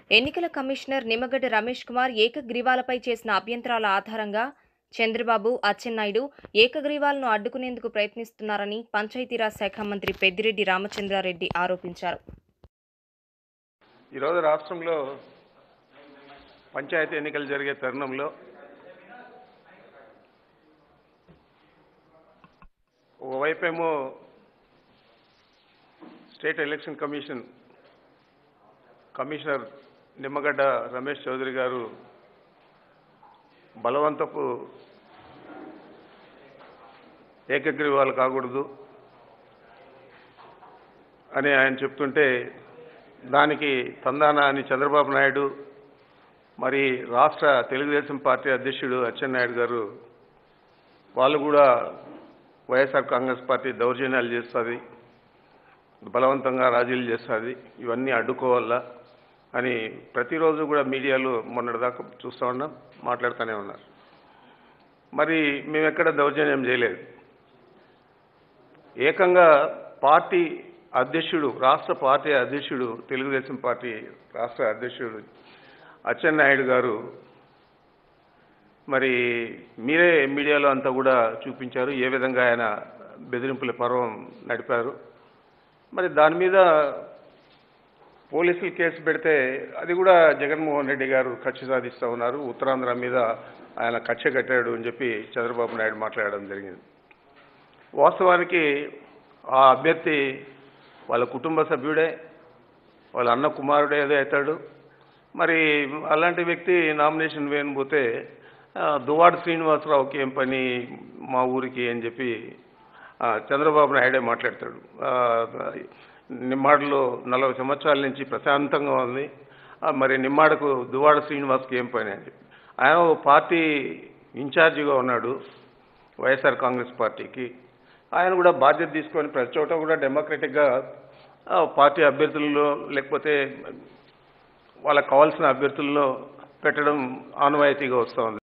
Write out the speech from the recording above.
ఎన్నికల కమిషనర్ నిమ్మగడ్డ రమేష్ కుమార్ ఏకగ్రీవాలపై చేసిన అభ్యంతరాల ఆధారంగా చంద్రబాబు అచ్చెన్నాయుడు ఏకగ్రీవాలను అడ్డుకునేందుకు ప్రయత్నిస్తున్నారని పంచాయతీరాజ్ శాఖ మంత్రి పెద్దిరెడ్డి రామచంద్రారెడ్డి ఆరోపించారు ఈరోజు రాష్ట్రంలో పంచాయతీ ఎన్నికలు జరిగే తరుణంలో ఒకవైపేమో state election commission commissioner Nimmagadda Ramesh Chowdary గారు బలవంతపు ఏకగ్రీవాలు కాకూడదు అని ఆయన చెప్తుంటే దానికి తందాన అని చంద్రబాబు నాయుడు మరి రాష్ట్ర తెలుగుదేశం పార్టీ అధ్యక్షుడు అచ్చెన్నాయుడు గారు వాళ్ళు కూడా వైఎస్ఆర్ కాంగ్రెస్ పార్టీ దౌర్జన్యాలు చేస్తుంది బలవంతంగా రాజీలు చేస్తుంది ఇవన్నీ అడ్డుకోవాలా అని ప్రతిరోజు కూడా మీడియాలో మొన్నటిదాకా చూస్తూ ఉన్నాం మాట్లాడుతూనే ఉన్నారు మరి మేము ఎక్కడ దౌర్జన్యం చేయలేదు ఏకంగా పార్టీ అధ్యక్షుడు రాష్ట్ర పార్టీ అధ్యక్షుడు తెలుగుదేశం పార్టీ రాష్ట్ర అధ్యక్షుడు అచ్చెన్నాయుడు గారు మరి మీరే మీడియాలో అంతా కూడా చూపించారు ఏ విధంగా ఆయన బెదిరింపుల పర్వం నడిపారు మరి దాని మీద పోలీసులు కేసు పెడితే అది కూడా జగన్మోహన్ రెడ్డి గారు కక్ష సాధిస్తూ ఉన్నారు ఉత్తరాంధ్ర మీద ఆయన కక్ష కట్టాడు అని చెప్పి చంద్రబాబు నాయుడు మాట్లాడడం జరిగింది వాస్తవానికి ఆ అభ్యర్థి వాళ్ళ కుటుంబ సభ్యుడే వాళ్ళ అన్న కుమారుడే ఏదో అవుతాడు మరి అలాంటి వ్యక్తి నామినేషన్ వేయకపోతే ఆ, దువ్వాడ శ్రీనివాసరావుకి ఏం పని మా ఊరికి అని చెప్పి ఆ, చంద్రబాబు నాయుడే మాట్లాడతాడు ఆ, నిమ్మాడలో నలభై సంవత్సరాల నుంచి ప్రశాంతంగా ఉంది ఆ, మరి నిమ్మాడకు దువ్వాడ శ్రీనివాస్కి ఏం పని అని చెప్పి ఆయన ఓ పార్టీ ఇన్ఛార్జిగా ఉన్నాడు వైఎస్ఆర్ కాంగ్రెస్ పార్టీకి ఆయన కూడా బాధ్యత తీసుకొని ప్రతి చోట కూడా డెమోక్రటిక్గా ఆ, పార్టీ అభ్యర్థుల్లో లేకపోతే వాళ్ళకి కావాల్సిన అభ్యర్థుల్లో పెట్టడం ఆనవాయితీగా వస్తూ ఉంది